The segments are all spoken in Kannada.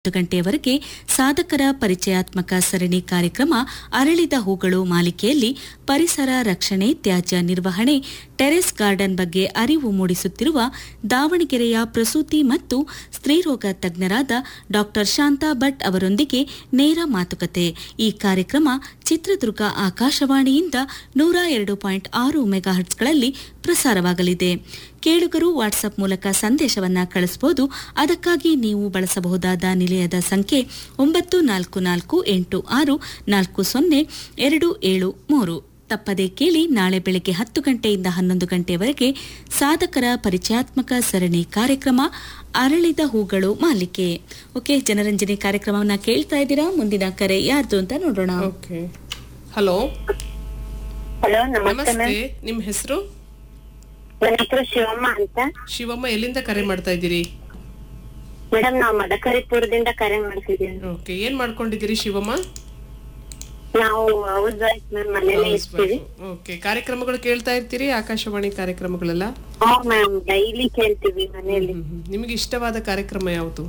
ಹತ್ತು ಗಂಟೆಯವರೆಗೆ ಸಾಧಕರ ಪರಿಚಯಾತ್ಮಕ ಸರಣಿ ಕಾರ್ಯಕ್ರಮ ಅರಳಿದ ಹೂಗಳು ಮಾಲಿಕೆಯಲ್ಲಿ ಪರಿಸರ ರಕ್ಷಣೆ ತ್ಯಾಜ್ಯ ನಿರ್ವಹಣೆ ಟೆರೆಸ್ ಗಾರ್ಡನ್ ಬಗ್ಗೆ ಅರಿವು ಮೂಡಿಸುತ್ತಿರುವ ದಾವಣಗೆರೆಯ ಪ್ರಸೂತಿ ಮತ್ತು ಸ್ತ್ರೀರೋಗ ತಜ್ಞರಾದ ಡಾ ಶಾಂತಾ ಭಟ್ ಅವರೊಂದಿಗೆ ನೇರ ಮಾತುಕತೆ ಈ ಕಾರ್ಯಕ್ರಮ ಚಿತ್ರದುರ್ಗ ಆಕಾಶವಾಣಿಯಿಂದ ನೂರ ಎರಡು ಪಾಯಿಂಟ್ ಆರು ಮೆಗಾಹರ್ಟ್ಸ್ಗಳಲ್ಲಿ ಪ್ರಸಾರವಾಗಲಿದೆ ಕೇಳುಗರು ವಾಟ್ಸ್ಆಪ್ ಮೂಲಕ ಸಂದೇಶವನ್ನ ಕಳಿಸಬಹುದು ಅದಕ್ಕಾಗಿ ನೀವು ಬಳಸಬಹುದಾದ ನಿಲಯದ ಸಂಖ್ಯೆ ಒಂಬತ್ತು ನಾಲ್ಕು ನಾಲ್ಕು ಎಂಟು ಆರು ನಾಲ್ಕು ಸೊನ್ನೆ ಎರಡು ಏಳು ಮೂರು ತಪ್ಪದೇ ಕೇಳಿ ನಾಳೆ ಬೆಳಗ್ಗೆ ಹತ್ತು ಗಂಟೆಯಿಂದ ಹನ್ನೊಂದು ಗಂಟೆಯವರೆಗೆ ಸಾಧಕರ ಪರಿಚಯಾತ್ಮಕ ಸರಣಿ ಕಾರ್ಯಕ್ರಮ ಅರಳಿದ ಹೂಗಳು ಮಾಲಿಕೆ ಓಕೆ ಜನರಂಜನೆ ಕಾರ್ಯಕ್ರಮವನ್ನ ಕೇಳ್ತಾ ಇದ್ದೀರಾ ಮುಂದಿನ ಕರೆ ಯಾರ್ದು ಅಂತ ನೋಡೋಣ ಓಕೆ ಹಲೋ ಹಲೋ ನಮಸ್ತೆ ನಮಸ್ತೆ ಮ್ಯಾಮ್ ನಿಮ್ಮ ಹೆಸರು ನನ್ನ ಹೆಸರು ಶಿವಮ್ಮ ಅಂತ ಶಿವಮ್ಮ ಎಲ್ಲಿಂದ ಕರೆ ಮಾಡ್ತಾ ಇದ್ದೀರಿ ಮೇಡಮ್ ನಾವು ಮದಕರಿಪುರದಿಂದ ಕರೆ ಮಾಡ್ತಿದ್ದೀವಿ ಓಕೆ ಏನ್ ಮಾಡ್ಕೊಂಡಿದ್ದೀರಿ ಶಿವಮ್ಮ ನಾವು ಹೌಸ್ ವೈಫ್ ಮ್ಯಾಮ್ ಮನೇಲೆ ಇರ್ತೀವಿ ಓಕೆ ಕಾರ್ಯಕ್ರಮಗಳು ಕೇಳ್ತಾ ಇರ್ತೀರಿ ಆಕಾಶವಾಣಿ ಕಾರ್ಯಕ್ರಮಗಳೆಲ್ಲ ಹಾ ಮ್ಯಾಮ್ ಡೈಲಿ ಕೇಳ್ತೀವಿ ಮನೇಲಿ ಹ್ಮ್, ಹ್ಮ್. ನಿಮಗೆ ಇಷ್ಟವಾದ ಕಾರ್ಯಕ್ರಮ ಯಾವುದು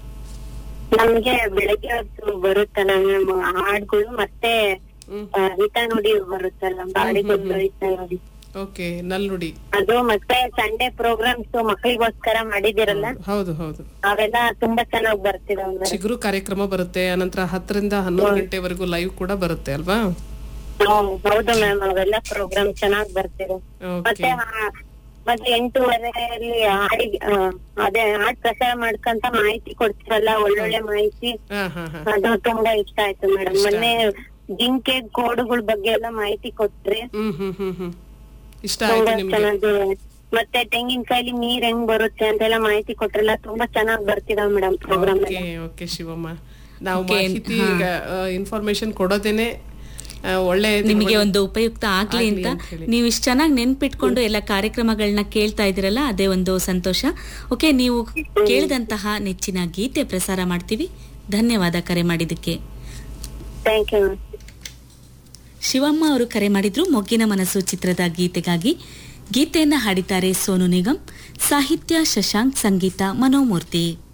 ನಮ್ಗೆ ಬೆಳಗ್ಗೆ ಹೊತ್ತು ಬರುತ್ತಲ್ಲ ಮ್ಯಾಮ್ ಹಾಡ್ಗಳು ಮತ್ತೆ ಹ್ಮ್ ಆ, ಹಿತ ನುಡಿ ಬರುತ್ತಲ್ಲ ಬಾಡಿಗೊಂದು ಹಿತ ನುಡಿ ಓಕೆ ನಲ್ನುಡಿ ಅದು ಮತ್ತೆ ಸಂಡೇ ಪ್ರೋಗ್ರಾಮ್ಸ್ ಮಕ್ಕಳಿಗೋಸ್ಕರ ಮಾಡಿದಿರಲ್ಲ ಹೌದು ಹೌದು ಅವೆಲ್ಲ ತುಂಬಾ ಚೆನ್ನಾಗಿ ಬರ್ತಿದಾವ್ ಮೇಡಮ್ ಚಿಗುರು ಕಾರ್ಯಕ್ರಮ ಬರುತ್ತೆ ಅನಂತರ ಹತ್ತರಿಂದ ಹನ್ನೊಂದು ಗಂಟೆವರೆಗೂ ಲೈವ್ ಕೂಡ ಬರುತ್ತೆ ಅಲ್ವಾ ಹೌದು ಮ್ಯಾಮ್ ಅವೆಲ್ಲ ಪ್ರೋಗ್ರಾಮ್ ಚೆನ್ನಾಗಿ ಬರ್ತಿದೆ ಓಕೆ ಮತ್ತೆ ಆ, ಮತ್ತೆ ಎಂಟೂವರೆಯಲ್ಲಿ ಹಾಡಿ ಆ, ಅದೇ ಹಾಡ್ ಪ್ರಸಾರ ಮಾಡ್ಕಂತ ಮಾಹಿತಿ ಕೊಡ್ತಿರಲ್ಲ ಒಳ್ಳೊಳ್ಳೆ ಮಾಹಿತಿ ಹಾ ಹಾ ಹಾ ಅದು ತುಂಬಾ ಇಷ್ಟ ಆಯ್ತು ಮೇಡಮ್ ಮೊನ್ನೆ ಜಿಂಕೆ ಕೋಡುಗಳ ಬಗ್ಗೆ ಎಲ್ಲ ಮಾಹಿತಿ ಕೊಟ್ರಿ ಹ್ಮ್ ಹ್ಮ್ ಹ್ಮ್ ಹ್ಮ್ ಇಷ್ಟ ತುಂಬಾ ಆಯ್ತು ನಿಮ್ಗೆ ಚೆನ್ನಾಗಿ ಮತ್ತೆ ತೆಂಗಿನಕಾಯಿಲಿ ನೀರ್ ಹೆಂಗ್ ಬರುತ್ತೆ ಅಂತೆಲ್ಲ ಮಾಹಿತಿ ಕೊಟ್ರಲ್ಲ ತುಂಬಾ ಚೆನ್ನಾಗಿ ಬರ್ತಿದಾವ್ madam programme okay okay Shivamma ನಾವು ಮಾಹಿತಿ ಇನ್ಫಾರ್ಮೇಶನ್ ಕೊಡೋದೇನೆ ಆ, ಒಳ್ಳೆ ನಿಮಗೆ ಒಂದು ಉಪಯುಕ್ತ ಆಗ್ಲಿ ಆಗ್ಲಿ ಅಂತ ಅಂತ ಹೇಳಿ. ನೀವು ಇಷ್ಟು ಚೆನ್ನಾಗಿ ನೆನ್ಪಿಟ್ಕೊಂಡು ಎಲ್ಲ ಕಾರ್ಯಕ್ರಮಗಳನ್ನ ಕೇಳ್ತಾ ಇದ್ದೀರಲ್ಲ ಅದೇ ಒಂದು ಸಂತೋಷ ಓಕೆ ನೀವು ಕೇಳಿದಂತಹ ನೆಚ್ಚಿನ ಗೀತೆ ಪ್ರಸಾರ ಮಾಡ್ತೀವಿ ಧನ್ಯವಾದ ಕರೆ ಮಾಡಿದ್ದಕ್ಕೆ ಥ್ಯಾಂಕ್ ಯು ಶಿವಮ್ಮ ಅವರು ಕರೆ ಮಾಡಿದ್ರು ಮೊಗ್ಗಿನ ಮನಸ್ಸು ಚಿತ್ರದ ಗೀತೆಗಾಗಿ ಗೀತೆಯನ್ನ ಹಾಡಿದ್ದಾರೆ ಸೋನು ನಿಗಮ್ ಸಾಹಿತ್ಯ ಶಶಾಂಕ್ ಸಂಗೀತ ಮನೋಮೂರ್ತಿ